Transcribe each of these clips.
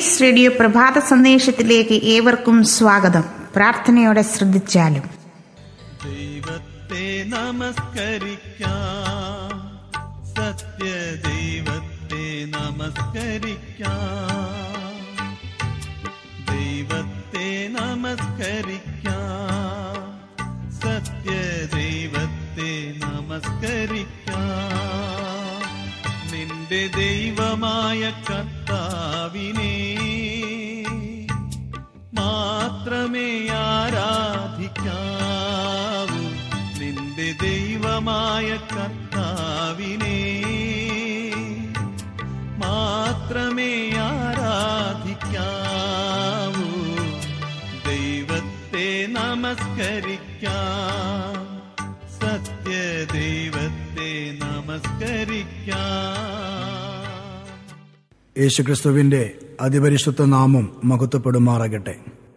grace radio പ്രഭാത സന്ദേശത്തിലേക്ക് ഏവർക്കും സ്വാഗതം പ്രാർത്ഥനയോടെ ശ്രദ്ധിച്ചാലും ദൈവത്തെ നമസ്കരിക്കാം സത്യദൈവത്തെ നമസ്കരിക്കാം ദൈവത്തെ നമസ്കരിക്കാം സത്യദൈവത്തെ നമസ്കരിക്കാം നിന്റെ ദൈവമായ കർത്താവിനെ മാത്രമേ ആരാധിക്കാവൂ നിന്റെ ദൈവമായ കർത്താവിനെ മാത്രമേ ആരാധിക്കാവൂ ദൈവത്തെ നമസ്കരിക്കാം സത്യദൈവത്തെ നമസ്കരിക്കാം യേശുക്രിസ്തുവിന്റെ അതിപരിശുദ്ധ നാമം മഹത്വപ്പെടുമാറാകട്ടെ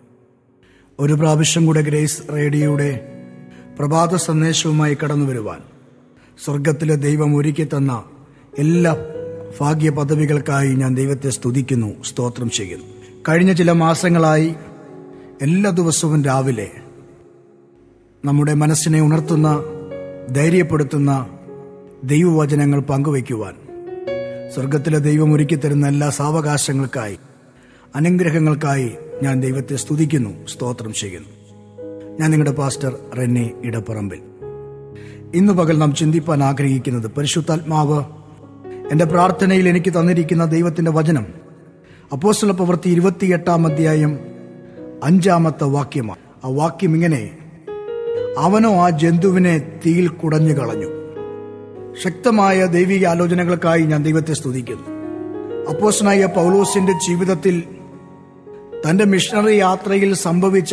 ഒരു പ്രാവശ്യം കൂടെ ഗ്രേസ് റേഡിയോയുടെ പ്രഭാത സന്ദേശവുമായി കടന്നു വരുവാൻ സ്വർഗത്തിലെ ദൈവം ഒരുക്കി തന്ന എല്ലാ ഭാഗ്യ പദവികൾക്കായി ഞാൻ ദൈവത്തെ സ്തുതിക്കുന്നു സ്തോത്രം ചെയ്യുന്നു കഴിഞ്ഞ ചില മാസങ്ങളായി എല്ലാ ദിവസവും രാവിലെ നമ്മുടെ മനസ്സിനെ ഉണർത്തുന്ന ധൈര്യപ്പെടുത്തുന്ന ദൈവവചനങ്ങൾ പങ്കുവയ്ക്കുവാൻ സ്വർഗത്തിലെ ദൈവം ഒരുക്കി തരുന്ന എല്ലാ സാവകാശങ്ങൾക്കായി അനുഗ്രഹങ്ങൾക്കായി ഞാൻ ദൈവത്തെ സ്തുതിക്കുന്നു സ്തോത്രം ചെയ്യുന്നു ഞാൻ നിങ്ങളുടെ പാസ്റ്റർ റെന്നെ ഇടപ്പറമ്പിൽ ഇന്ന് പകൽ നാം ചിന്തിപ്പാൻ ആഗ്രഹിക്കുന്നത് പരിശുദ്ധാത്മാവ് എന്റെ പ്രാർത്ഥനയിൽ എനിക്ക് തന്നിരിക്കുന്ന ദൈവത്തിന്റെ വചനം അപ്പോസ്തല പ്രവൃത്തി ഇരുപത്തിയെട്ടാം അധ്യായം അഞ്ചാമത്തെ വാക്യമാണ് ആ വാക്യം ഇങ്ങനെ അവനോ ആ ജന്തുവിനെ തീയിൽ കുടഞ്ഞു കളഞ്ഞു ശക്തമായ ദൈവിക ആലോചനകൾക്കായി ഞാൻ ദൈവത്തെ സ്തുതിക്കുന്നു അപ്പോസ്തനായ പൗലോസിന്റെ ജീവിതത്തിൽ തന്റെ മിഷണറി യാത്രയിൽ സംഭവിച്ച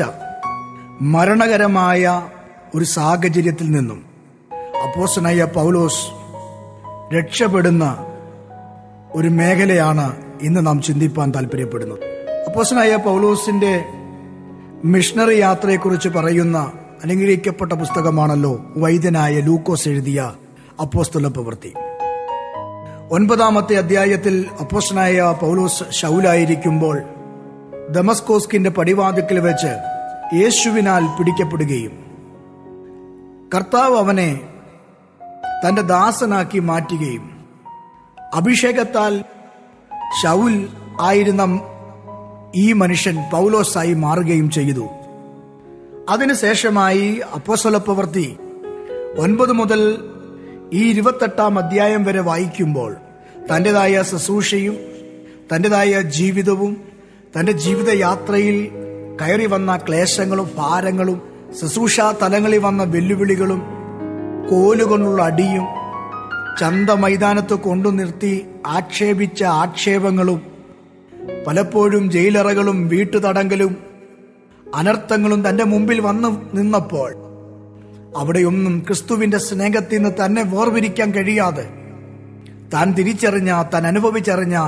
മരണകരമായ ഒരു സാഹചര്യത്തിൽ നിന്നും അപ്പോസ്തനായ പൗലോസ് രക്ഷപ്പെടുന്ന ഒരു മേഖലയാണ് ഇന്ന് നാം ചിന്തിപ്പാൻ താല്പര്യപ്പെടുന്നത് അപ്പോസ്തനായ പൗലോസിന്റെ മിഷണറി യാത്രയെക്കുറിച്ച് പറയുന്ന അനുഗ്രഹിക്കപ്പെട്ട പുസ്തകമാണല്ലോ വൈദ്യനായ ലൂക്കോസ് എഴുതിയ അപ്പോസ്തല പ്രവൃത്തി ഒൻപതാമത്തെ അധ്യായത്തിൽ അപ്പോസ്റ്റനായ പൗലോസ് ഷൗലായിരിക്കുമ്പോൾ ദമസ്കോസ്കിന്റെ പടിവാതിക്കൽ വെച്ച് യേശുവിനാൽ പിടിക്കപ്പെടുകയും കർത്താവ് അവനെ തന്റെ ദാസനാക്കി മാറ്റുകയും അഭിഷേകത്താൽ ഷൗൽ ആയിരുന്ന ഈ മനുഷ്യൻ പൗലോസായി മാറുകയും ചെയ്തു അതിനുശേഷമായി അപ്പോസ്തല പ്രവൃത്തി ഒൻപത് മുതൽ ഈ ഇരുപത്തെട്ടാം അധ്യായം വരെ വായിക്കുമ്പോൾ തൻ്റെതായ ശുശ്രൂഷയും തൻ്റെതായ ജീവിതവും തൻ്റെ ജീവിതയാത്രയിൽ കയറി വന്ന ക്ലേശങ്ങളും ഭാരങ്ങളും ശുശ്രൂഷ തലങ്ങളിൽ വന്ന വെല്ലുവിളികളും കോലുകൊണ്ടുള്ള അടിയും ചന്ത മൈതാനത്ത് കൊണ്ടു നിർത്തി ആക്ഷേപിച്ച ആക്ഷേപങ്ങളും പലപ്പോഴും ജയിലറകളും വീട്ടുതടങ്കലും അനർത്ഥങ്ങളും തന്റെ മുമ്പിൽ വന്നു നിന്നപ്പോൾ അവിടെയൊന്നും ക്രിസ്തുവിന്റെ സ്നേഹത്തിൽ നിന്ന് തന്നെ വേർപിരിക്കാൻ കഴിയാതെ താൻ തിരിച്ചറിഞ്ഞ താൻ അനുഭവിച്ചറിഞ്ഞ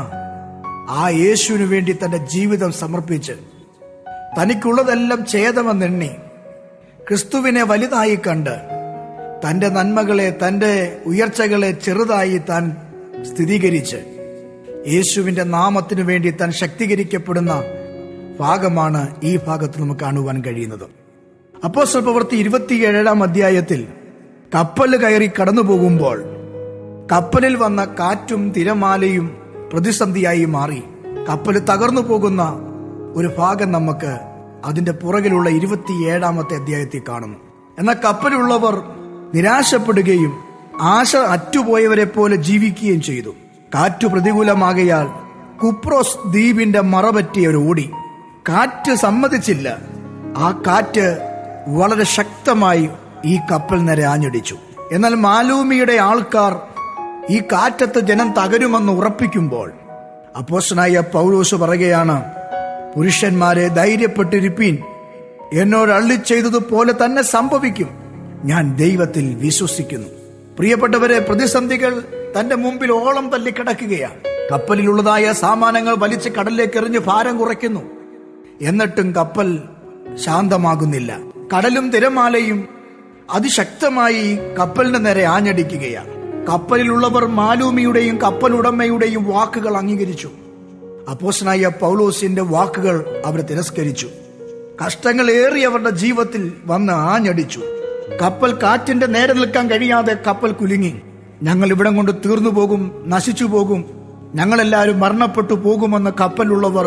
ആ യേശുവിനു വേണ്ടി തന്റെ ജീവിതം സമർപ്പിച്ച് തനിക്കുള്ളതെല്ലാം ഛേദമെന്നെണ്ണി ക്രിസ്തുവിനെ വലുതായി കണ്ട് തന്റെ നന്മകളെ തന്റെ ഉയർച്ചകളെ ചെറുതായി താൻ സ്ഥിരീകരിച്ച് യേശുവിന്റെ നാമത്തിനു വേണ്ടി താൻ ശക്തീകരിക്കപ്പെടുന്ന ഭാഗമാണ് ഈ ഭാഗത്ത് നമുക്ക് കാണുവാൻ കഴിയുന്നത് അപ്പോസ്തല പ്രവൃത്തി ഇരുപത്തിയേഴാം അധ്യായത്തിൽ കപ്പൽ കയറി കടന്നു പോകുമ്പോൾ കപ്പലിൽ വന്ന കാറ്റും തിരമാലയും പ്രതിസന്ധിയായി മാറി കപ്പൽ തകർന്നു പോകുന്ന ഒരു ഭാഗം നമുക്ക് അതിന്റെ പുറകിലുള്ള ഇരുപത്തിയേഴാമത്തെ അധ്യായത്തിൽ കാണുന്നു എന്നാൽ കപ്പലുള്ളവർ നിരാശപ്പെടുകയും ആശ അറ്റുപോയവരെ പോലെ ജീവിക്കുകയും ചെയ്തു കാറ്റു പ്രതികൂലമാകയാൽ കുപ്രോസ് ദ്വീപിന്റെ മറപറ്റിയവർ ഓടി കാറ്റ് സമ്മതിച്ചില്ല ആ കാറ്റ് വളരെ ശക്തമായി ഈ കപ്പൽ നേരെ ആഞ്ഞടിച്ചു എന്നാൽ മാലൂമിയുടെ ആൾക്കാർ ഈ കാറ്റത്ത് ജനം തകരുമെന്ന് ഉറപ്പിക്കുമ്പോൾ അപ്പോസ്റ്റനായ പൗലോസ് പറയുകയാണ് പുരുഷന്മാരെ ധൈര്യപ്പെട്ടിരിപ്പീൻ എന്നോട് അള്ളി ചെയ്തതുപോലെ തന്നെ സംഭവിക്കും ഞാൻ ദൈവത്തിൽ വിശ്വസിക്കുന്നു പ്രിയപ്പെട്ടവരെ പ്രതിസന്ധികൾ തന്റെ മുമ്പിൽ ഓളം തല്ലി കിടക്കുകയാണ് കപ്പലിലുള്ളതായ സാമാനങ്ങൾ വലിച്ച് കടലിലേക്ക് എറിഞ്ഞ് ഭാരം കുറയ്ക്കുന്നു എന്നിട്ടും കപ്പൽ ശാന്തമാകുന്നില്ല കടലും തിരമാലയും അതിശക്തമായി കപ്പലിന്റെ നേരെ ആഞ്ഞടിക്കുകയാണ് കപ്പലിലുള്ളവർ മാലൂമിയുടെയും കപ്പലുടമയുടെയും വാക്കുകൾ അംഗീകരിച്ചു അപ്പോസനായ പൗലോസിന്റെ വാക്കുകൾ അവർ തിരസ്കരിച്ചു കഷ്ടങ്ങൾ ഏറി അവരുടെ ജീവിതത്തിൽ വന്ന് ആഞ്ഞടിച്ചു കപ്പൽ കാറ്റിന്റെ നേരെ നിൽക്കാൻ കഴിയാതെ കപ്പൽ കുലുങ്ങി ഞങ്ങൾ ഇവിടം കൊണ്ട് തീർന്നു പോകും നശിച്ചു പോകും ഞങ്ങളെല്ലാവരും മരണപ്പെട്ടു പോകുമെന്ന് കപ്പലുള്ളവർ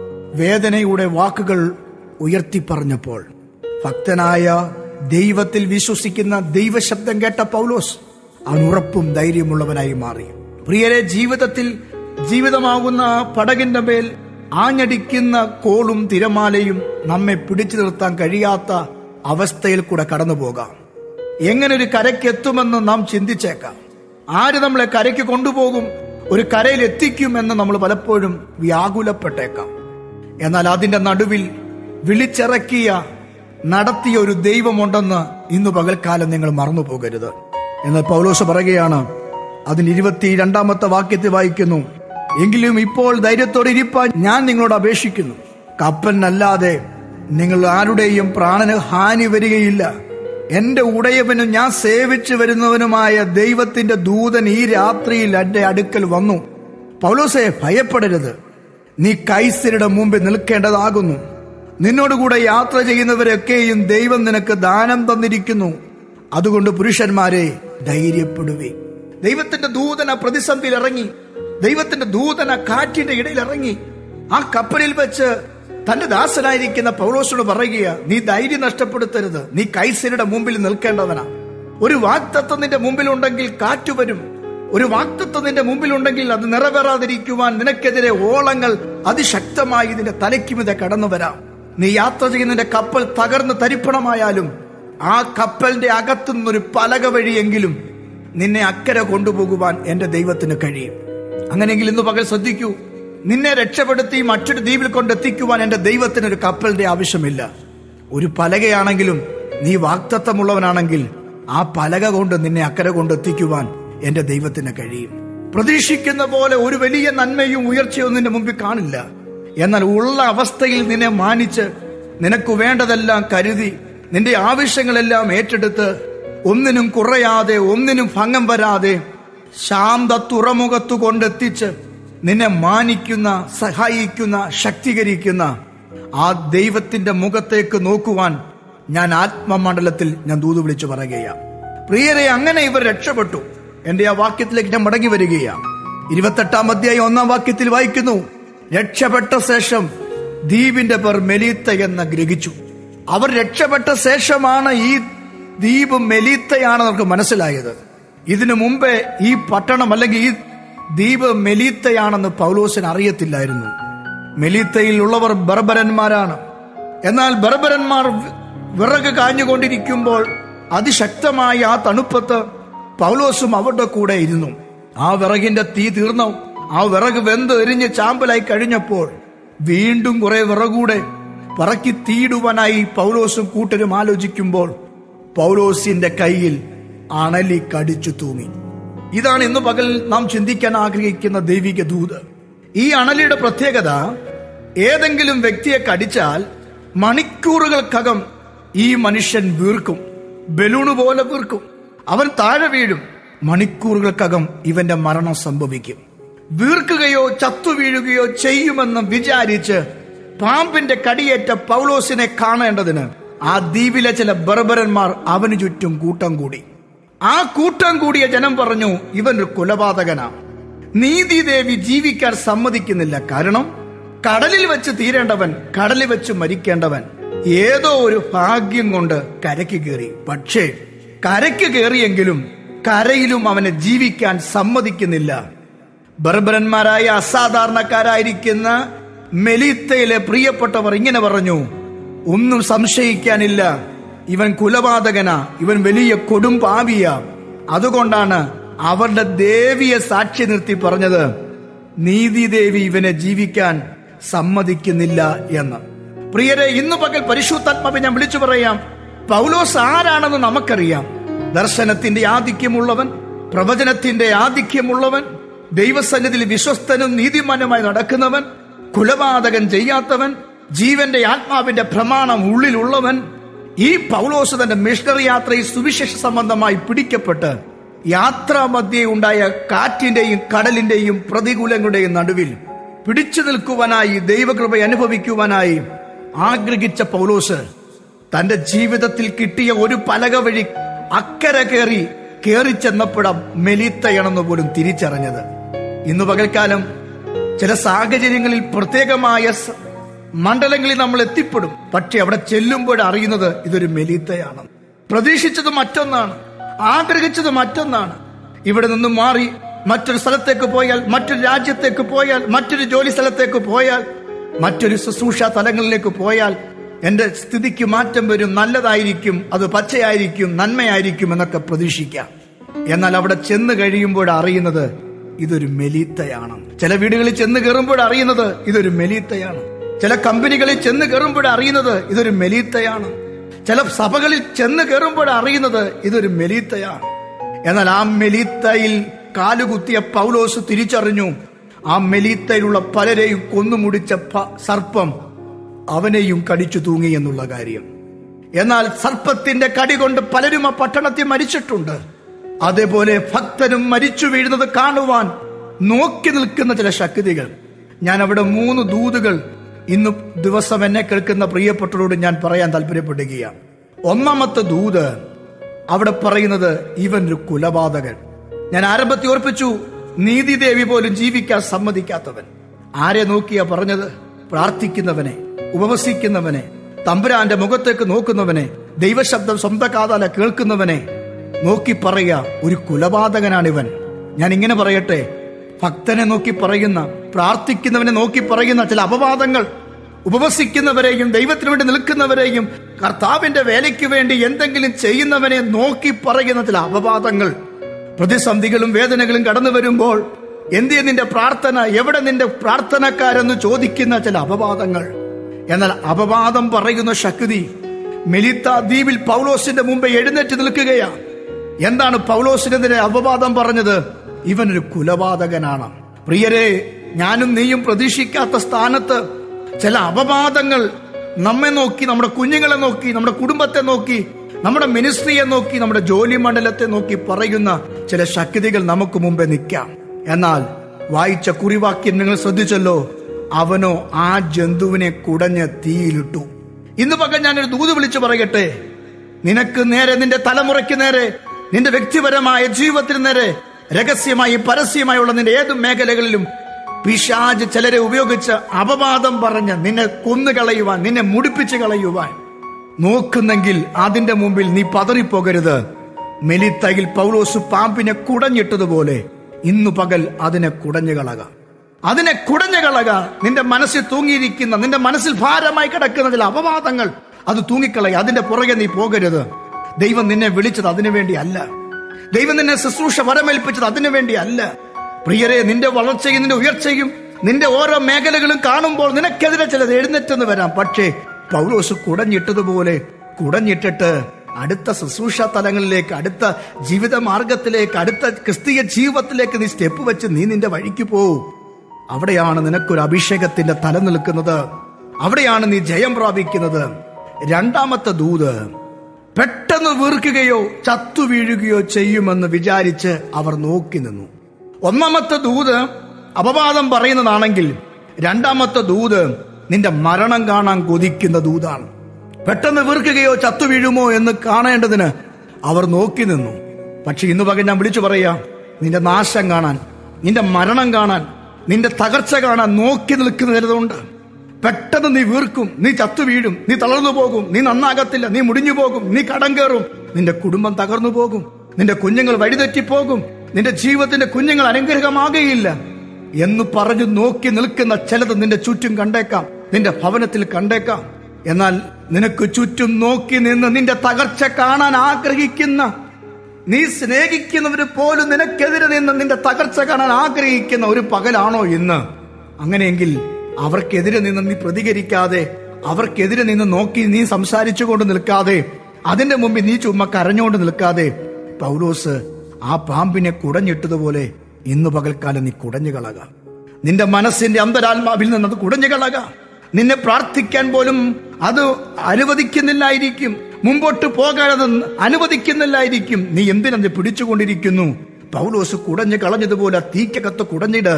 വേദനയുടെ വാക്കുകൾ ഉയർത്തി പറഞ്ഞപ്പോൾ ഭക്തനായ ദൈവത്തിൽ വിശ്വസിക്കുന്ന ദൈവശബ്ദം കേട്ട പൗലോസ് അവൻ ഉറപ്പും ധൈര്യമുള്ളവനായി മാറി പ്രിയരെ ജീവിതത്തിൽ ജീവിതമാകുന്ന പടകിന്റെ മേൽ ആഞ്ഞടിക്കുന്ന കോളും തിരമാലയും നമ്മെ പിടിച്ചു നിർത്താൻ കഴിയാത്ത അവസ്ഥയിൽ കൂടെ കടന്നു പോകാം എങ്ങനെ ഒരു കരയ്ക്ക് എത്തുമെന്ന് നാം ചിന്തിച്ചേക്കാം ആര് നമ്മളെ കരയ്ക്ക് കൊണ്ടുപോകും ഒരു കരയിൽ എത്തിക്കുമെന്ന് നമ്മൾ പലപ്പോഴും വ്യാകുലപ്പെട്ടേക്കാം എന്നാൽ അതിന്റെ നടുവിൽ വിളിച്ചിറക്കിയ നടത്തിയ ഒരു ദൈവമുണ്ടെന്ന് ഇന്ന് പകൽക്കാലം നിങ്ങൾ മറന്നു പോകരുത് എന്നാൽ പൗലോസ് പറയുകയാണ് അതിന് ഇരുപത്തി രണ്ടാമത്തെ വാക്യത്തിൽ വായിക്കുന്നു എങ്കിലും ഇപ്പോൾ ധൈര്യത്തോടെ ഇരിപ്പാൻ ഞാൻ നിങ്ങളോട് അപേക്ഷിക്കുന്നു കപ്പലിനല്ലാതെ നിങ്ങൾ ആരുടെയും പ്രാണന് ഹാനി വരികയില്ല എന്റെ ഉടയവനും ഞാൻ സേവിച്ചു വരുന്നവനുമായ ദൈവത്തിന്റെ ദൂതൻ ഈ രാത്രിയിൽ എന്റെ അടുക്കൽ വന്നു പൗലോസെ ഭയപ്പെടരുത് നീ കൈസരുടെ മുമ്പിൽ നിൽക്കേണ്ടതാകുന്നു നിന്നോടുകൂടെ യാത്ര ചെയ്യുന്നവരൊക്കെയും ദൈവം നിനക്ക് ദാനം തന്നിരിക്കുന്നു അതുകൊണ്ട് പുരുഷന്മാരെ ധൈര്യപ്പെടുവേ ദൈവത്തിന്റെ ദൂതന പ്രതിസന്ധിയിൽ ഇറങ്ങി ദൈവത്തിന്റെ ദൂതന കാറ്റിന്റെ ഇടയിൽ ഇറങ്ങി ആ കപ്പലിൽ വെച്ച് തന്റെ ദാസനായിരിക്കുന്ന പൗലോസിനോട് പറയുക നീ ധൈര്യം നഷ്ടപ്പെടുത്തരുത് നീ കൈസരുടെ മുമ്പിൽ നിൽക്കേണ്ടവനാ ഒരു വാക്തത്വം നിന്റെ മുമ്പിലുണ്ടെങ്കിൽ കാറ്റ് വരും ഒരു വാക്തത്വം നിന്റെ മുമ്പിലുണ്ടെങ്കിൽ അത് നിറവേറാതിരിക്കുവാൻ നിനക്കെതിരെ ഓളങ്ങൾ അതിശക്തമായി നിന്റെ തലയ്ക്കുമിതെ കടന്നു വരാം നീ യാത്ര ചെയ്യുന്നതിന്റെ കപ്പൽ തകർന്ന് തരിപ്പണമായാലും ആ കപ്പലിന്റെ അകത്തു നിന്നൊരു പലക വഴിയെങ്കിലും നിന്നെ അക്കരെ കൊണ്ടുപോകുവാൻ എന്റെ ദൈവത്തിന് കഴിയും അങ്ങനെയെങ്കിൽ ഇന്ന് പകൽ ശ്രദ്ധിക്കൂ നിന്നെ രക്ഷപ്പെടുത്തി മറ്റൊരു ദ്വീപിൽ കൊണ്ടെത്തിക്കുവാൻ എന്റെ ദൈവത്തിന് ഒരു കപ്പലിന്റെ ആവശ്യമില്ല ഒരു പലകയാണെങ്കിലും നീ വാക്തത്വമുള്ളവനാണെങ്കിൽ ആ പലക കൊണ്ട് നിന്നെ അക്കരെ കൊണ്ടെത്തിക്കുവാൻ എന്റെ ദൈവത്തിന് കഴിയും പ്രതീക്ഷിക്കുന്ന പോലെ ഒരു വലിയ നന്മയും ഉയർച്ചയും നിന്റെ മുമ്പിൽ കാണില്ല എന്നാൽ ഉള്ള അവസ്ഥയിൽ നിന്നെ മാനിച്ച് നിനക്ക് വേണ്ടതെല്ലാം കരുതി നിന്റെ ആവശ്യങ്ങളെല്ലാം ഏറ്റെടുത്ത് ഒന്നിനും കുറയാതെ ഒന്നിനും ഭംഗം വരാതെ ശാന്ത തുറമുഖത്തു കൊണ്ടെത്തിച്ച് നിന്നെ മാനിക്കുന്ന സഹായിക്കുന്ന ശക്തീകരിക്കുന്ന ആ ദൈവത്തിന്റെ മുഖത്തേക്ക് നോക്കുവാൻ ഞാൻ ആത്മമണ്ഡലത്തിൽ ഞാൻ ദൂത് വിളിച്ചു പറയുകയാണ് പ്രിയരെ അങ്ങനെ ഇവർ രക്ഷപ്പെട്ടു എന്റെ ആ വാക്യത്തിലേക്ക് ഞാൻ മടങ്ങി വരികയാണ് ഇരുപത്തെട്ടാം അധ്യായം ഒന്നാം വാക്യത്തിൽ വായിക്കുന്നു രക്ഷപ്പെട്ട ശേഷം ദ്വീപിന്റെ പേർ മെലീത്ത എന്ന് ഗ്രഹിച്ചു അവർ രക്ഷപ്പെട്ട ശേഷമാണ് ഈ ദ്വീപ് മെലീത്തയാണെന്ന് അവർക്ക് മനസ്സിലായത് ഇതിനു മുമ്പേ ഈ പട്ടണം അല്ലെങ്കിൽ ഈ ദ്വീപ് മെലീത്തയാണെന്ന് പൗലോസിന് അറിയത്തില്ലായിരുന്നു മെലീത്തയിൽ ഉള്ളവർ ബർബരന്മാരാണ് എന്നാൽ ബർബരന്മാർ വിറക് കാഞ്ഞുകൊണ്ടിരിക്കുമ്പോൾ അതിശക്തമായ ആ തണുപ്പത്ത് പൗലോസും അവരുടെ കൂടെ ഇരുന്നു ആ വിറകിന്റെ തീ തീർന്നു ആ വിറക് വെന്ത് എരിഞ്ഞ് ചാമ്പലായി കഴിഞ്ഞപ്പോൾ വീണ്ടും കുറെ വിറകൂടെ പറക്കി തീയിടുവാനായി പൗലോസും കൂട്ടരും ആലോചിക്കുമ്പോൾ പൗലോസിന്റെ കയ്യിൽ അണലി കടിച്ചു തൂങ്ങി ഇതാണ് ഇന്ന് പകൽ നാം ചിന്തിക്കാൻ ആഗ്രഹിക്കുന്ന ദൈവിക ദൂത് ഈ അണലിയുടെ പ്രത്യേകത ഏതെങ്കിലും വ്യക്തിയെ കടിച്ചാൽ മണിക്കൂറുകൾക്കകം ഈ മനുഷ്യൻ വീർക്കും ബലൂണ് പോലെ വീർക്കും അവൻ താഴെ വീഴും മണിക്കൂറുകൾക്കകം ഇവന്റെ മരണം സംഭവിക്കും വീർക്കുകയോ ചത്തു വീഴുകയോ ചെയ്യുമെന്ന് വിചാരിച്ച് പാമ്പിന്റെ കടിയേറ്റ പൗലോസിനെ കാണേണ്ടതിന് ആ ദ്വീപിലെ ചില ബർബരന്മാർ അവന് ചുറ്റും കൂട്ടം കൂടി ആ കൂട്ടം കൂടിയ ജനം പറഞ്ഞു ഇവൻ ഒരു കൊലപാതകനാ നീതിദേവി ജീവിക്കാൻ സമ്മതിക്കുന്നില്ല കാരണം കടലിൽ വെച്ച് തീരേണ്ടവൻ കടലിൽ വെച്ച് മരിക്കേണ്ടവൻ ഏതോ ഒരു ഭാഗ്യം കൊണ്ട് കരയ്ക്ക് കയറി പക്ഷേ കരയ്ക്ക് കയറിയെങ്കിലും കരയിലും അവനെ ജീവിക്കാൻ സമ്മതിക്കുന്നില്ല ബർബരന്മാരായ അസാധാരണക്കാരായിരിക്കുന്ന മെലീത്തയിലെ പ്രിയപ്പെട്ടവർ ഇങ്ങനെ പറഞ്ഞു ഒന്നും സംശയിക്കാനില്ല ഇവൻ കുലപാതകനാ ഇവൻ വലിയ കൊടും പാപിയാ അതുകൊണ്ടാണ് അവരുടെ ദേവിയെ സാക്ഷി നിർത്തി പറഞ്ഞത് നീതിദേവി ഇവനെ ജീവിക്കാൻ സമ്മതിക്കുന്നില്ല എന്ന് പ്രിയരെ ഇന്നു പകൽ പരിശുദ്ധാത്മാവെ ഞാൻ വിളിച്ചു പറയാം പൗലോസ് ആരാണെന്ന് നമുക്കറിയാം ദർശനത്തിന്റെ ആധിക്യമുള്ളവൻ പ്രവചനത്തിന്റെ ആധിക്യമുള്ളവൻ ദൈവസന്നിധിയിൽ വിശ്വസ്തനും നീതിമാനുമായി നടക്കുന്നവൻ കുലപാതകൻ ചെയ്യാത്തവൻ ജീവന്റെ ആത്മാവിന്റെ പ്രമാണം ഉള്ളിലുള്ളവൻ ഈ പൗലോസ് തന്റെ മിഷണറി യാത്രയിൽ സുവിശേഷ സംബന്ധമായി പിടിക്കപ്പെട്ട് യാത്രാമധ്യേ ഉണ്ടായ കാറ്റിന്റെയും കടലിന്റെയും പ്രതികൂലങ്ങളുടെയും നടുവിൽ പിടിച്ചു നിൽക്കുവാനായി ദൈവകൃപ അനുഭവിക്കുവാനായി ആഗ്രഹിച്ച പൗലോസ് തന്റെ ജീവിതത്തിൽ കിട്ടിയ ഒരു പലക വഴി അക്കരെ കയറി കയറി ചെന്നപ്പോഴാം മെലിത്തയാണെന്ന് പോലും തിരിച്ചറിഞ്ഞത് ഇന്ന് പകൽക്കാലം ചില സാഹചര്യങ്ങളിൽ പ്രത്യേകമായ സ- മണ്ഡലങ്ങളിൽ നമ്മൾ എത്തിപ്പെടും പക്ഷെ അവിടെ ചെല്ലുമ്പോൾ അറിയുന്നത് ഇതൊരു മെലീത്തയാണ് പ്രതീക്ഷിച്ചത് മറ്റൊന്നാണ് ആഗ്രഹിച്ചത് മറ്റൊന്നാണ് ഇവിടെ നിന്ന് മാറി മറ്റൊരു സ്ഥലത്തേക്ക് പോയാൽ മറ്റൊരു രാജ്യത്തേക്ക് പോയാൽ മറ്റൊരു ജോലി സ്ഥലത്തേക്ക് പോയാൽ മറ്റൊരു ശുശ്രൂഷ തലങ്ങളിലേക്ക് പോയാൽ എന്റെ സ്ഥിതിക്ക് മാറ്റം വരും നല്ലതായിരിക്കും അത് പച്ചയായിരിക്കും നന്മയായിരിക്കും എന്നൊക്കെ പ്രതീക്ഷിക്കാം എന്നാൽ അവിടെ ചെന്ന് കഴിയുമ്പോൾ അറിയുന്നത് ഇതൊരു മെലീത്തയാണ് ചില വീടുകളിൽ ചെന്ന് കയറുമ്പോൾ അറിയുന്നത് ഇതൊരു മെലീത്തയാണ് ചില കമ്പനികളിൽ ചെന്ന് കയറുമ്പോൾ അറിയുന്നത് ഇതൊരു മെലീത്തയാണ് ചില സഭകളിൽ ചെന്ന് കയറുമ്പോൾ അറിയുന്നത് ഇതൊരു മെലീത്തയാണ് എന്നാൽ ആ മെലീത്തയിൽ കാലുകുത്തിയ പൗലോസ് തിരിച്ചറിഞ്ഞു ആ മെലീത്തയിലുള്ള പലരെയും കൊന്നുമുടിച്ച പ- സർപ്പം അവനെയും കടിച്ചു തൂങ്ങി എന്നുള്ള കാര്യം എന്നാൽ സർപ്പത്തിന്റെ കടി കൊണ്ട് പലരും ആ പട്ടണത്തിൽ മരിച്ചിട്ടുണ്ട് അതേപോലെ ഭക്തരും മരിച്ചു വീഴുന്നത് കാണുവാൻ നോക്കി നിൽക്കുന്ന ചില ശക്തികൾ ഞാൻ അവിടെ മൂന്ന് ദൂതുകൾ ഇന്ന് ദിവസം എന്നെ കേൾക്കുന്ന പ്രിയപ്പെട്ടവരോട് ഞാൻ പറയാൻ താല്പര്യപ്പെടുകയാണ് ഒന്നാമത്തെ ദൂത് അവിടെ പറയുന്നത് ഇവൻ ഒരു കുലപാതകൻ ഞാൻ ആരംഭത്തിൽ ഓർപ്പിച്ചു നീതിദേവി പോലും ജീവിക്കാൻ സമ്മതിക്കാത്തവൻ ആരെ നോക്കിയാ പറഞ്ഞത് പ്രാർത്ഥിക്കുന്നവനെ ഉപവസിക്കുന്നവനെ തമ്പുരാന്റെ മുഖത്തേക്ക് നോക്കുന്നവനെ ദൈവശബ്ദം സ്വന്തം കാതാല കേൾക്കുന്നവനെ നോക്കി പറയുക ഒരു കുലപാതകനാണിവൻ ഞാൻ ഇങ്ങനെ പറയട്ടെ ഭക്തനെ നോക്കി പറയുന്ന പ്രാർത്ഥിക്കുന്നവനെ നോക്കി പറയുന്ന ചില അപവാദങ്ങൾ ഉപവസിക്കുന്നവരെയും ദൈവത്തിനു വേണ്ടി നിൽക്കുന്നവരെയും കർത്താവിന്റെ വേലയ്ക്ക് വേണ്ടി എന്തെങ്കിലും ചെയ്യുന്നവനെ നോക്കി പറയുന്ന ചില അപവാദങ്ങൾ പ്രതിസന്ധികളും വേദനകളും കടന്നു വരുമ്പോൾ എന്തിയ നിന്റെ പ്രാർത്ഥന എവിടെ നിന്റെ പ്രാർത്ഥനക്കാരെന്ന് ചോദിക്കുന്ന ചില അപവാദങ്ങൾ എന്നാൽ അപവാദം പറയുന്ന ശക്തി മെലിത്ത ദ്വീപിൽ പൗലോസിന്റെ മുമ്പ് എഴുന്നേറ്റ് നിൽക്കുകയാണ് എന്താണ് പൗലോസിനെതിരെ അപവാദം പറഞ്ഞത് ഇവനൊരു കുലപാതകനാണ് പ്രിയരെ ഞാനും നീയും പ്രതീക്ഷിക്കാത്ത സ്ഥാനത്ത് ചില അപവാദങ്ങൾ നമ്മെ നോക്കി നമ്മുടെ കുഞ്ഞുങ്ങളെ നോക്കി നമ്മുടെ കുടുംബത്തെ നോക്കി നമ്മുടെ മിനിസ്ട്രിയെ നോക്കി നമ്മുടെ ജോലി മണ്ഡലത്തെ നോക്കി പറയുന്ന ചില ശക്തികൾ നമുക്ക് മുമ്പേ നിൽക്കാം എന്നാൽ വായിച്ച കുറിവാക്യം നിങ്ങൾ ശ്രദ്ധിച്ചല്ലോ അവനോ ആ ജന്തുവിനെ കുടഞ്ഞ് തീയിലിട്ടു ഇന്ന് പകൽ ഞാനൊരു ദൂത് വിളിച്ചു പറയട്ടെ നിനക്ക് നേരെ നിന്റെ തലമുറയ്ക്ക് നേരെ നിന്റെ വ്യക്തിപരമായ ജീവിതത്തിന് നേരെ രഹസ്യമായി പരസ്യമായുള്ള നിന്റെ ഏത് മേഖലകളിലും പിശാജ് ചിലരെ ഉപയോഗിച്ച് അപവാദം പറഞ്ഞ് നിന്നെ കൊന്നുകളയുവാൻ നിന്നെ മുടിപ്പിച്ച് കളയുവാൻ നോക്കുന്നെങ്കിൽ അതിന്റെ മുമ്പിൽ നീ പതറിപ്പോകരുത് മെലിത്തയിൽ പൗലോസ് പാമ്പിനെ കുടഞ്ഞിട്ടതുപോലെ ഇന്നു പകൽ അതിനെ കുടഞ്ഞു കളക അതിനെ കുടഞ്ഞു കളക നിന്റെ മനസ്സിൽ തൂങ്ങിയിരിക്കുന്ന നിന്റെ മനസ്സിൽ ഭാരമായി കിടക്കുന്ന ചില അപവാദങ്ങൾ അത് തൂങ്ങിക്കളയ അതിന്റെ പുറകെ നീ പോകരുത് ദൈവം നിന്നെ വിളിച്ചത് അതിനു വേണ്ടി അല്ല ദൈവം നിന്നെ ശുശ്രൂഷ വരമേൽപ്പിച്ചത് അതിനു വേണ്ടി അല്ല പ്രിയരെ നിന്റെ വളർച്ചയും നിന്റെ ഉയർച്ചയും നിന്റെ ഓരോ മേഖലകളും കാണുമ്പോൾ നിനക്കെതിരെ ചിലത് എഴുന്നേറ്റെന്ന് വരാം പക്ഷേ പൗലോസ് കുടഞ്ഞിട്ടതുപോലെ കുടഞ്ഞിട്ടിട്ട് അടുത്ത ശുശ്രൂഷ തലങ്ങളിലേക്ക് അടുത്ത ജീവിത മാർഗത്തിലേക്ക് അടുത്ത ക്രിസ്തീയ ജീവിതത്തിലേക്ക് നീ സ്റ്റെപ്പ് വെച്ച് നീ നിന്റെ വഴിക്ക് പോവും അവിടെയാണ് നിനക്കൊരു അഭിഷേകത്തിന്റെ തല നിൽക്കുന്നത് അവിടെയാണ് നീ ജയം പ്രാപിക്കുന്നത് രണ്ടാമത്തെ ദൂത് പെട്ടെന്ന് വീർക്കുകയോ ചത്തു വീഴുകയോ ചെയ്യുമെന്ന് വിചാരിച്ച് അവർ നോക്കി നിന്നു ഒന്നാമത്തെ ദൂത് അപവാദം പറയുന്നതാണെങ്കിൽ രണ്ടാമത്തെ ദൂത് നിന്റെ മരണം കാണാൻ കൊതിക്കുന്ന ദൂതാണ് പെട്ടെന്ന് വീർക്കുകയോ ചത്തു വീഴുമോ എന്ന് കാണേണ്ടതിന് അവർ നോക്കി നിന്നു പക്ഷെ ഇന്ന് പകൽ ഞാൻ വിളിച്ചു പറയാ നിന്റെ നാശം കാണാൻ നിന്റെ മരണം കാണാൻ നിന്റെ തകർച്ച കാണാൻ നോക്കി നിൽക്കുന്ന ചിലതുണ്ട് പെട്ടെന്ന് നീ വീർക്കും നീ ചത്തു വീഴും നീ തളർന്നു പോകും നീ നന്നാകത്തില്ല നീ മുടിഞ്ഞു പോകും നീ കടം കയറും നിന്റെ കുടുംബം തകർന്നു പോകും നിന്റെ കുഞ്ഞുങ്ങൾ വഴിതെറ്റിപ്പോകും നിന്റെ ജീവിതത്തിന്റെ കുഞ്ഞുങ്ങൾ അനുഗ്രഹമാകുകയില്ല എന്ന് പറഞ്ഞു നോക്കി നിൽക്കുന്ന ചിലത് നിന്റെ ചുറ്റും കണ്ടേക്കാം നിന്റെ ഭവനത്തിൽ കണ്ടേക്കാം എന്നാൽ നിനക്ക് ചുറ്റും നോക്കി നിന്ന് നിന്റെ തകർച്ച കാണാൻ ആഗ്രഹിക്കുന്ന നീ സ്നേഹിക്കുന്നവര് പോലും നിനക്കെതിരെ നിന്ന് നിന്റെ തകർച്ച കാണാൻ ആഗ്രഹിക്കുന്ന ഒരു പകലാണോ ഇന്ന് അങ്ങനെയെങ്കിൽ അവർക്കെതിരെ നിന്ന് നീ പ്രതികരിക്കാതെ അവർക്കെതിരെ നിന്ന് നോക്കി നീ സംസാരിച്ചു കൊണ്ട് നിൽക്കാതെ അതിന്റെ മുമ്പിൽ നീ ചുമ്മാ കരഞ്ഞുകൊണ്ട് നിൽക്കാതെ പൗലോസ് ആ പാമ്പിനെ കുടഞ്ഞിട്ടതുപോലെ ഇന്ന് പകൽക്കാലം നീ കുടഞ്ഞു കളക നിന്റെ മനസ്സിന്റെ അന്തരാത്മാവിൽ നിന്ന് അത് കുടഞ്ഞു കളക നിന്നെ പ്രാർത്ഥിക്കാൻ പോലും അത് അനുവദിക്കുന്നില്ലായിരിക്കും മുമ്പോട്ട് പോകാനത് അനുവദിക്കുന്നില്ലായിരിക്കും നീ എന്തിനെ പിടിച്ചുകൊണ്ടിരിക്കുന്നു പൗലോസ് കുടഞ്ഞു കളഞ്ഞതുപോലെ തീക്കകത്ത് കുടഞ്ഞിട്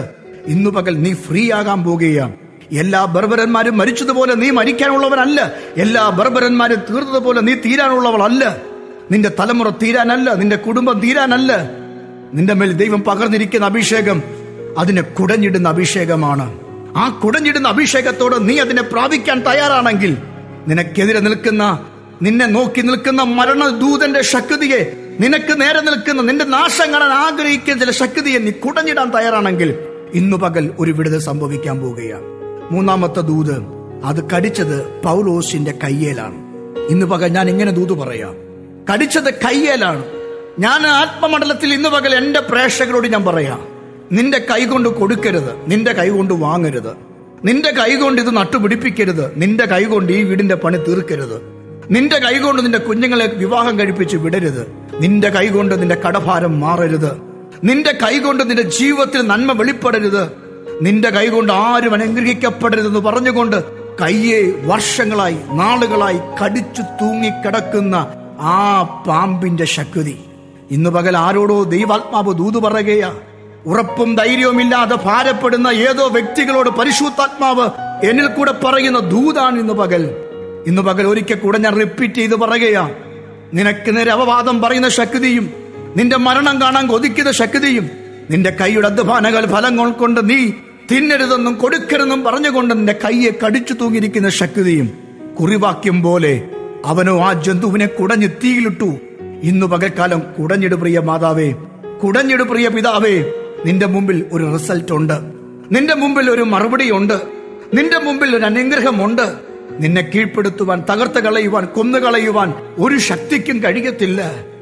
ഇന്നു പകൽ നീ ഫ്രീ ആകാൻ പോകുകയാണ് എല്ലാ ബർബരന്മാരും മരിച്ചതുപോലെ നീ മരിക്കാനുള്ളവനല്ല എല്ലാ ബർബരന്മാരും തീർന്നതുപോലെ നീ തീരാനുള്ളവളല്ല നിന്റെ തലമുറ തീരാനല്ല നിന്റെ കുടുംബം തീരാനല്ല നിന്റെ മേൽ ദൈവം പകർന്നിരിക്കുന്ന അഭിഷേകം അതിനെ കുടഞ്ഞിടുന്ന അഭിഷേകമാണ് ആ കുടഞ്ഞിടുന്ന അഭിഷേകത്തോട് നീ അതിനെ പ്രാപിക്കാൻ തയ്യാറാണെങ്കിൽ നിനക്കെതിരെ നിൽക്കുന്ന നിന്നെ നോക്കി നിൽക്കുന്ന മരണദൂതന്റെ ശക്തിയെ നിനക്ക് നേരെ നിൽക്കുന്ന നിന്റെ നാശം കാണാൻ ആഗ്രഹിക്കുന്ന ചില ശക്തിയെ നീ കുടഞ്ഞിടാൻ തയ്യാറാണെങ്കിൽ ഇന്നു പകൽ ഒരു വിടുതൽ സംഭവിക്കാൻ പോവുകയാണ് മൂന്നാമത്തെ ദൂത് അത് കടിച്ചത് പൗലോസിന്റെ കയ്യേലാണ് ഇന്ന് പകൽ ഞാൻ ഇങ്ങനെ ദൂത് പറയാം കടിച്ചത് കയ്യേലാണ് ഞാൻ ആത്മമണ്ഡലത്തിൽ ഇന്ന് പകൽ എന്റെ പ്രേക്ഷകരോട് ഞാൻ പറയാം നിന്റെ കൈ കൊണ്ട് കൊടുക്കരുത് നിന്റെ കൈ കൊണ്ട് വാങ്ങരുത് നിന്റെ കൈ കൊണ്ട് ഇത് നട്ടുപിടിപ്പിക്കരുത് നിന്റെ കൈ കൊണ്ട് ഈ വീടിന്റെ പണി തീർക്കരുത് നിന്റെ കൈ കൊണ്ട് നിന്റെ കുഞ്ഞുങ്ങളെ വിവാഹം കഴിപ്പിച്ച് വിടരുത് നിന്റെ കൈ കൊണ്ട് നിന്റെ കടഭാരം മാറരുത് നിന്റെ കൈ കൊണ്ട് നിന്റെ ജീവിതത്തിൽ നന്മ വെളിപ്പെടരുത് നിന്റെ കൈ കൊണ്ട് ആരും അനുഗ്രഹിക്കപ്പെടരുതെന്ന് പറഞ്ഞുകൊണ്ട് കയ്യെ വർഷങ്ങളായി നാളുകളായി കടിച്ചു തൂങ്ങിക്കിടക്കുന്ന ആ പാമ്പിന്റെ ശക്തി ഇന്ന് പകൽ ആരോടോ ദൈവാത്മാവ് ദൂത് പറയുകയാ ഉറപ്പും ധൈര്യവുമില്ലാതെ ഭാരപ്പെടുന്ന ഏതോ വ്യക്തികളോട് പരിശുദ്ധാത്മാവ് എന്നിൽ കൂടെ പറയുന്ന ദൂതാണ് ഇന്ന് പകൽ ഇന്ന് പകൽ ഒരിക്കൽ കൂടെ ഞാൻ റിപ്പീറ്റ് ചെയ്ത് പറയുകയാ നിനക്ക് നേരെ അപവാദം പറയുന്ന ശക്തിയും നിന്റെ മരണം കാണാൻ കൊതിക്കുന്ന ശക്തിയും നിന്റെ കൈയുടെ അധ്വാനകൾ ഫലങ്ങൾ കൊണ്ട് നീ തിന്നരുതെന്നും കൊടുക്കരുതെന്നും പറഞ്ഞുകൊണ്ട് നിന്റെ കൈയെ കടിച്ചു തൂങ്ങിയിരിക്കുന്ന ശക്തിയും കുറിവാക്യം പോലെ അവനോ ആ ജന്തുവിനെ കുടഞ്ഞ് തീയിലിട്ടു ഇന്നു പകൽക്കാലം കുടഞ്ഞിട് പ്രിയ മാതാവേ കുടഞ്ഞിട് പ്രിയ പിതാവേ നിന്റെ മുമ്പിൽ ഒരു റിസൾട്ട് ഉണ്ട് നിന്റെ മുമ്പിൽ ഒരു മറുപടി ഉണ്ട് നിന്റെ മുമ്പിൽ ഒരു അനുഗ്രഹമുണ്ട് നിന്നെ കീഴ്പ്പെടുത്തുവാൻ തകർത്ത് കളയുവാൻ കൊന്നുകളയുവാൻ ഒരു ശക്തിക്കും കഴിയത്തില്ല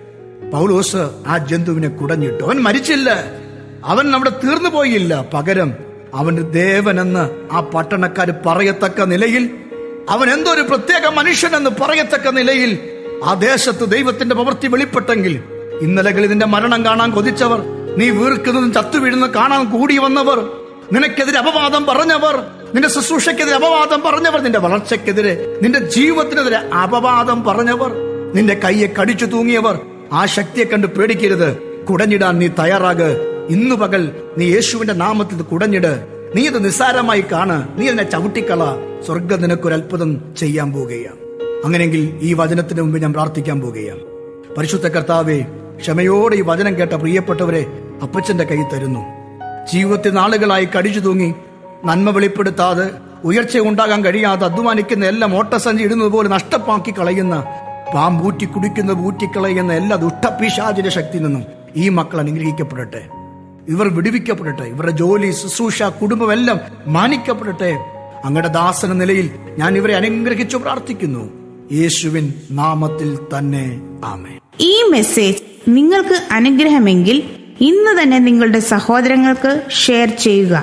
പൗലോസ് ആ ജന്തുവിനെ കുടഞ്ഞിട്ടു അവൻ മരിച്ചില്ല അവൻ അവിടെ തീർന്നു പോയില്ല പകരം അവൻ ദേവനെന്ന് ആ പട്ടണക്കാർ പറയത്തക്ക നിലയിൽ അവൻ എന്തോ ഒരു പ്രത്യേക മനുഷ്യനെന്ന് പറയത്തക്ക നിലയിൽ ആ ദേശത്ത് ദൈവത്തിന്റെ പ്രവൃത്തി വെളിപ്പെട്ടെങ്കിൽ ഇന്നലകളിൽ നിന്റെ മരണം കാണാൻ കൊതിച്ചവർ നീ വീർക്കുന്നതും ചത്തുവീഴുന്ന കാണാൻ കൂടി വന്നവർ നിനക്കെതിരെ അപവാദം പറഞ്ഞവർ നിന്റെ ശുശ്രൂഷയ്ക്കെതിരെ അപവാദം പറഞ്ഞവർ നിന്റെ വളർച്ചയ്ക്കെതിരെ നിന്റെ ജീവിതത്തിനെതിരെ അപവാദം പറഞ്ഞവർ നിന്റെ കയ്യെ കടിച്ചു തൂങ്ങിയവർ ആ ശക്തിയെ കണ്ട് പേടിക്കരുത് കുടഞ്ഞിടാൻ നീ തയ്യാറാക് ഇന്നു പകൽ നീ യേശുവിന്റെ നാമത്തിൽ ഇത് കുടഞ്ഞിട് നീ ഇത് നിസ്സാരമായി കാണ് നീ അതിനെ ചവിട്ടിക്കള സ്വർഗം നിനക്കൊരു അത്ഭുതം ചെയ്യാൻ പോവുകയാണ് അങ്ങനെയെങ്കിൽ ഈ വചനത്തിന് മുമ്പ് ഞാൻ പ്രാർത്ഥിക്കാൻ പോവുകയാണ് പരിശുദ്ധ കർത്താവെ ക്ഷമയോടെ ഈ വചനം കേട്ട പ്രിയപ്പെട്ടവരെ അപ്പച്ചന്റെ കൈ തരുന്നു ജീവിതത്തിൽ നാളുകളായി കടിച്ചു തൂങ്ങി നന്മ വെളിപ്പെടുത്താതെ ഉയർച്ച ഉണ്ടാകാൻ കഴിയാതെ അധ്വാനിക്കുന്ന എല്ലാം ഓട്ടസഞ്ചി ഇടുന്നത് പോലെ നഷ്ടപ്പാക്കി കളയുന്ന പാമ്പൂറ്റി കുടിക്കുന്ന ഊറ്റിക്കളയുന്ന എല്ലാ ദുഷ്ടപിശാചിന്റെ ശക്തിയിൽ നിന്നും ഈ മക്കൾ അനുഗ്രഹിക്കപ്പെടട്ടെ ഇവർ വിടുവിക്കപ്പെടട്ടെ ഇവരുടെ ജോലി ശുശ്രൂഷ കുടുംബം എല്ലാം മാനിക്കപ്പെടട്ടെ അങ്ങയുടെ ദാസന നിലയിൽ ഞാൻ ഇവരെ അനുഗ്രഹിച്ചു പ്രാർത്ഥിക്കുന്നു യേശുവിൻ നാമത്തിൽ തന്നെ ആമേ ഈ മെസ്സേജ് നിങ്ങൾക്ക് അനുഗ്രഹമെങ്കിൽ ഇന്ന് തന്നെ നിങ്ങളുടെ സഹോദരങ്ങൾക്ക് ഷെയർ ചെയ്യുക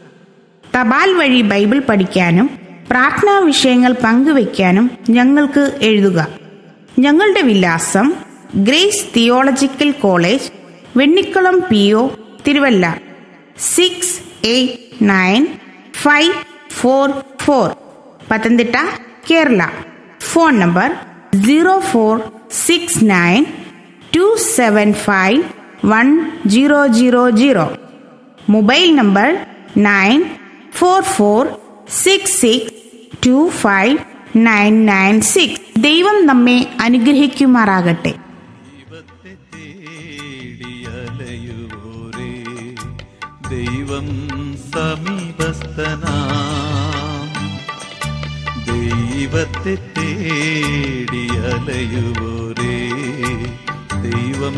തപാൽ വഴി ബൈബിൾ പഠിക്കാനും പ്രാർത്ഥനാ വിഷയങ്ങൾ പങ്കുവയ്ക്കാനും ഞങ്ങൾക്ക് എഴുതുക ഞങ്ങളുടെ വിലാസം grace theological college Vennikkulam P O Thiruvalla six eight nine five four four Pathanamthitta Kerala phone number zero four six nine two seven five one zero zero zero mobile number nine four four six six two five nine nine six ദൈവം നമ്മെ അനുഗ്രഹിക്കുമാറാകട്ടെ ദൈവത്തെ തേടിയലയുവോരേ ദൈവം സമീപസ്ഥനാം ദൈവത്തെ തേടിയലയുവോരേ ദൈവം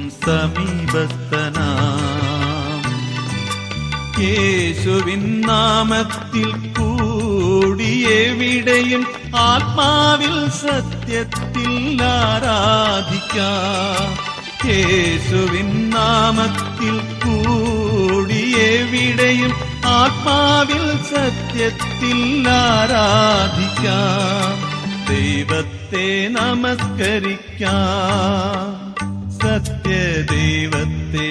സമീപസ്ഥനാം യേശുവിൻ നാമത്തിൽ കൂടിയെവിടെയും ആത്മാവിൽ സത്യത്തിൽ ആരാധിക്കാം യേശുവിൻ നാമത്തിൽ കൂടിയെവിടെയും ആത്മാവിൽ സത്യത്തിൽ ആരാധിക്കാം ദൈവത്തെ നമസ്കരിക്കാം സത്യദൈവത്തെ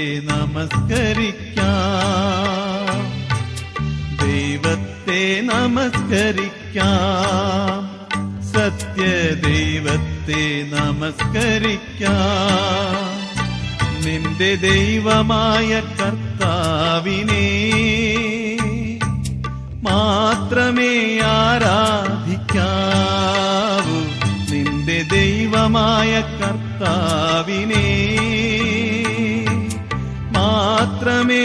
നമസ്കരിക്കാം ദൈവത്തെ നമസ്കരിക്കാം സത്യദൈവത്തെ നമസ്കരിക്കാം നിന്റെ ദൈവമായ കർത്താവിനെ മാത്രമേ ആരാധിക്കാവൂ നിന്റെ ദൈവമായ കർത്താവിനെ മാത്രമേ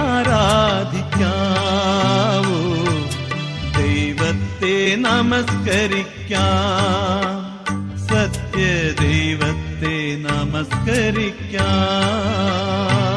ആരാധിക്കാവൂ ദൈവത്തെ നമസ്കരിക്കാം സത്യദൈവത്തെ നമസ്കരിക്കാം